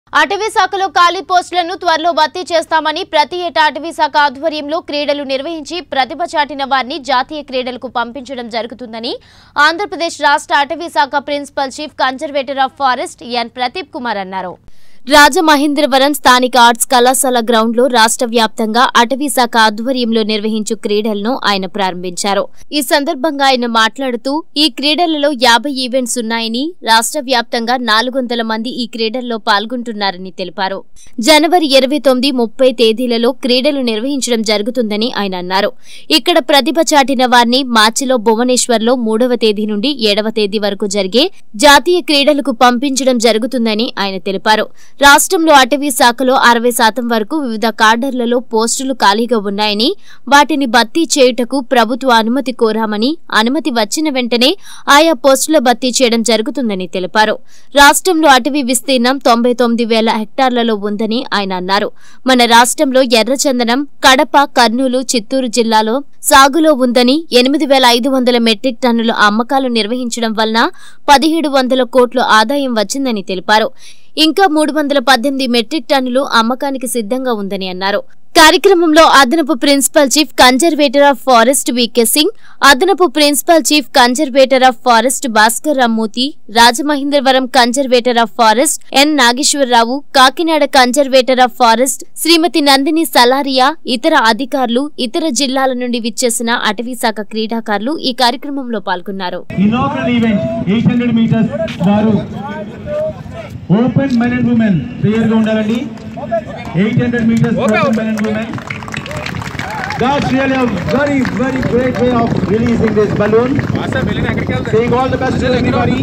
అటవీ శాఖలో ఖాళీ పోస్టులను త్వరలో భర్తీ చేస్తామని ప్రతి ఏటా అటవీ శాఖ ఆధ్వర్యంలో క్రీడలు నిర్వహించి ప్రతిభ చాటిన వారిని జాతీయ క్రీడలకు పంపించడం జరుగుతుందని ఆంధ్రప్రదేశ్ రాష్ట్ర అటవీ శాఖ principal chief conservator of forest ఎన్ ప్రదీప్ కుమార్ అన్నారు రాజమహేంద్రవరం స్థానిక ఆర్ట్స్ కళాశాల గ్రౌండ్ లో రాష్ట్ర వ్యాప్తంగా అటవీ శాఖ ఆధ్వర్యంలో నిర్వహించు క్రీడలను ఆయన ప్రారంభించారు ఈ సందర్భంగా ఆయన మాట్లాడుతూ ఈ క్రీడలలో యాభై ఈవెంట్స్ ఉన్నాయని రాష్ట్ర వ్యాప్తంగా నాలుగు వందల మంది ఈ క్రీడల్లో పాల్గొంటున్నారని తెలిపారు జనవరి ఇరవై తొమ్మిది ముప్పై తేదీలలో క్రీడలు నిర్వహించడం జరుగుతుందని ఆయన అన్నారు ఇక్కడ ప్రతిభ చాటిన వారిని మార్చిలో భువనేశ్వర్లో మూడవ తేదీ నుండి ఏడవ తేదీ వరకు జరిగే జాతీయ క్రీడలకు పంపించడం జరుగుతుందని ఆయన తెలిపారు రాష్ట్రంలో అటవీ శాఖలో అరవై శాతం వరకు వివిధ కార్డర్లలో పోస్టులు ఖాళీగా ఉన్నాయని వాటిని భర్తీ చేయుటకు ప్రభుత్వ అనుమతి కోరామని అనుమతి వచ్చిన వెంటనే ఆయా పోస్టుల భర్తీ చేయడం జరుగుతుందని తెలిపారు రాష్ట్రంలో అటవీ విస్తీర్ణం తొంభై తొమ్మిది వేల హెక్టార్లలో ఉందని ఆయన అన్నారు మన రాష్ట్రంలో ఎర్రచందనం కడప కర్నూలు చిత్తూరు జిల్లాలో సాగులో ఉందని ఎనిమిది వేల ఐదు వందల మెట్రిక్ టన్నుల అమ్మకాలు నిర్వహించడం వలన పదిహేడు వందల కోట్ల ఆదాయం వచ్చిందని తెలిపారు ఇంకా మూడు వందల పద్దెనిమిది మెట్రిక్ టన్నులు అమ్మకానికి సిద్ధంగా ఉందని అన్నారు కార్యక్రమంలో అదనపు principal chief conservator of forest V K Singh అదనపు principal chief conservator of forest Bhaskar Rammurthy Rajamahendravaram conservator of forest N Nageswararao Kakinada conservator of forest Srimathi Nandini Salaria ఇతర అధికారులు ఇతర జిల్లాల నుండి విచ్చేసిన అటవీ శాఖ క్రీడాకారులు ఈ కార్యక్రమంలో పాల్గొన్నారు inaugural event eight hundred meters వారు open men and women clear గా ఉండాలండి eight hundred meters open men and women That's really a very, very great way of releasing this balloon. Saying all the best to everybody.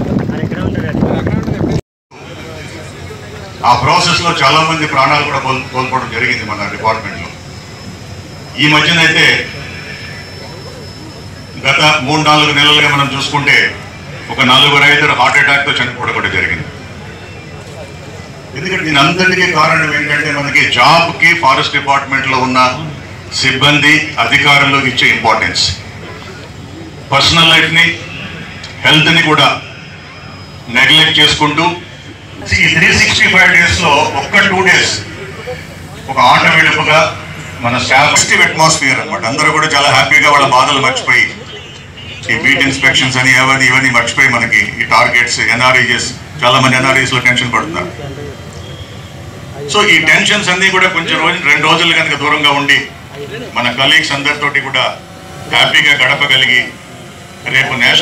ఆ process లో చాలా మంది ప్రాణాలు కూడా coal కోల్పోవడం జరిగింది మన డిపార్ట్మెంట్ లో ఈ మధ్యనైతే గత మూడు నాలుగు నెలలుగా మనం చూసుకుంటే ఒక నలుగురు ఐదుగురు హార్ట్ అటాక్ తో చనిపోవడం కూడా జరిగింది ఎందుకంటే దీని అందరికీ కారణం ఏంటంటే మనకి జాబ్ కి ఫారెస్ట్ డిపార్ట్మెంట్ లో ఉన్న సిబ్బంది అధికారులు ఇచ్చే ఇంపార్టెన్స్ పర్సనల్ లైఫ్ ని హెల్త్ ని కూడా నెగ్లెక్ట్ చేసుకుంటూ ఈ త్రీ సిక్స్టీ ఫైవ్ డేస్ లో ఒక్క టూ డేస్ ఒక ఆట విడుపుగా మన పాజిటివ్ అట్మాస్ఫియర్ అన్నమాట అందరూ కూడా చాలా హ్యాపీగా వాళ్ళ బాధలు మర్చిపోయి ఈ బీట్ ఇన్స్పెక్షన్స్ అని అవన్నీ ఇవన్నీ మర్చిపోయి మనకి ఈ టార్గెట్స్ ఎన్ఆర్ఈఎస్ చాలా మంది ఎన్ఆర్ఈస్ లో టెన్షన్ పడుతున్నారు సో ఈ టెన్షన్స్ అన్ని కూడా కొంచెం రోజు రెండు రోజులు కనుక దూరంగా ఉండి మన కలీగ్స్ అందరితోటి కూడా హ్యాపీగా గడపగలిగి రేపు నేషనల్